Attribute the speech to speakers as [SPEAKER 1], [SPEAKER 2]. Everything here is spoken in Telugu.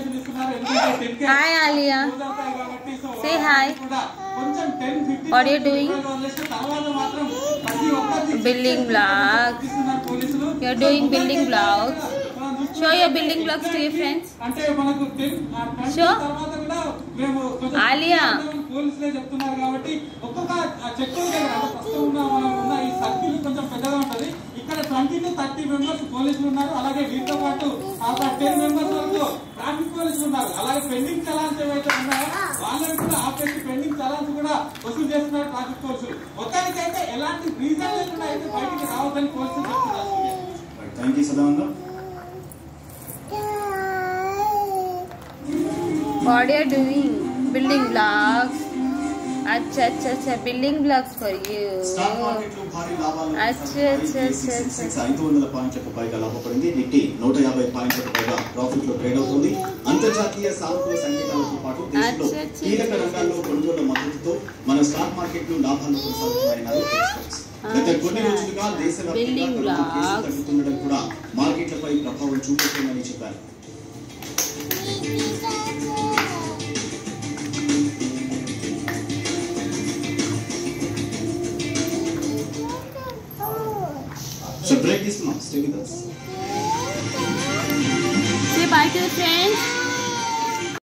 [SPEAKER 1] Hi, Alia. Say hi. What are you doing? Building blocks. You're doing building blocks. Show your building blocks to your friends.
[SPEAKER 2] అంటే మనకు టెన్
[SPEAKER 1] Sure.
[SPEAKER 2] తర్వాత కూడా మేము కొంచెం
[SPEAKER 1] ఆలియా.
[SPEAKER 2] పోలీసులే చెప్తున్నారు కాబట్టి ఒక్కొక్క చెక్ ఉంటుంది కదా ప్రస్తుతం ఉన్న మనం ఉన్న ఈ సర్కిల్ కొంచెం పెద్దగా ఉంటది ఇక్కడ ట్వంటీ టు థర్టీ మెంబర్స్ పోలీసులు ఉన్నారు అలాగే వీటితో పాటు ఒక టెన్ మెంబర్స్ వరకు ట్రాఫిక్ పోలీసులు ఉన్నారు అలాగే పెండింగ్ చలాన్స్ ఏవైతే ఉన్నాయో వాళ్ళని కూడా ఆపేసి పెండింగ్ చలాన్స్ కూడా వసూలు చేస్తున్నారు ట్రాఫిక్ పోలీసులు మొత్తానికి అయితే ఎలాంటి రీజన్ లేకుండా అయితే బయటికి రావద్దని పోలీసులు చెప్తున్నారు Surya.
[SPEAKER 3] Thank you Sadananda
[SPEAKER 1] What are you doing? Building blocks. Acha, acha, acha. Building blocks for you.
[SPEAKER 3] Stock market లో భారీ లాభాలు
[SPEAKER 1] అచ్చా, అచ్చా, అచ్చా, అచ్చా.
[SPEAKER 3] సెన్సెక్స్ ఐదు వందల పాయింట్లకు పైగా లాభపడింది నిఫ్టీ నూట యాభై పాయింట్లకు పైగా ప్రాఫిట్ లో ట్రేడ్ అవుతుంది అంతర్జాతీయ సానుకూల సంకేతాలతో పాటు దేశంలో
[SPEAKER 1] అచ్చా, అచ్చా.
[SPEAKER 3] కీలక రంగాల్లో కొనుగోళ్ల మద్దతుతో మన స్టాక్ మార్కెట్ లు లాభాలు కొనసాగుతున్నాయన్నారు ఎక్స్పర్ట్స్ గత కొన్ని రోజులుగా దేశవ్యాప్తంగా
[SPEAKER 1] Building
[SPEAKER 3] కరోనా కేసులు
[SPEAKER 1] blocks.
[SPEAKER 3] తగ్గుతుండడం కూడా మార్కెట్లపై ప్రభావం చూపుతుందని చెప్పారు సో బ్రేక్ తీసుకున్నాం stay with us
[SPEAKER 1] Say bye to your friends.